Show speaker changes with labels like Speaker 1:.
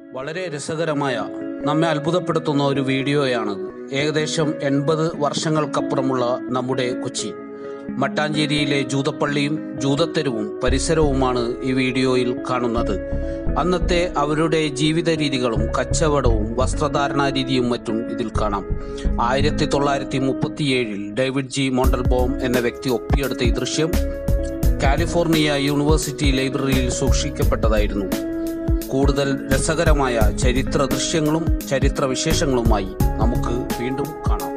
Speaker 1: വളരെ രസകരമായ നമ്മെ അത്ഭുതപ്പെടുത്തുന്ന ഒരു വീഡിയോയാണത് ഏകദേശം എൺപത് വർഷങ്ങൾക്കപ്പുറമുള്ള നമ്മുടെ കൊച്ചി മട്ടാഞ്ചേരിയിലെ ജൂതപ്പള്ളിയും ജൂതത്തെരുവും പരിസരവുമാണ് ഈ വീഡിയോയിൽ കാണുന്നത് അന്നത്തെ അവരുടെ ജീവിത രീതികളും കച്ചവടവും വസ്ത്രധാരണാ രീതിയും മറ്റും ഇതിൽ കാണാം ആയിരത്തി തൊള്ളായിരത്തി മുപ്പത്തിയേഴിൽ ഡേവിഡ് ജി മോണ്ടൽബോം എന്ന വ്യക്തി ഒപ്പിയെടുത്ത ഈ ദൃശ്യം കാലിഫോർണിയ യൂണിവേഴ്സിറ്റി ലൈബ്രറിയിൽ സൂക്ഷിക്കപ്പെട്ടതായിരുന്നു കൂടുതൽ രസകരമായ ചരിത്ര ദൃശ്യങ്ങളും ചരിത്ര വിശേഷങ്ങളുമായി നമുക്ക് വീണ്ടും കാണാം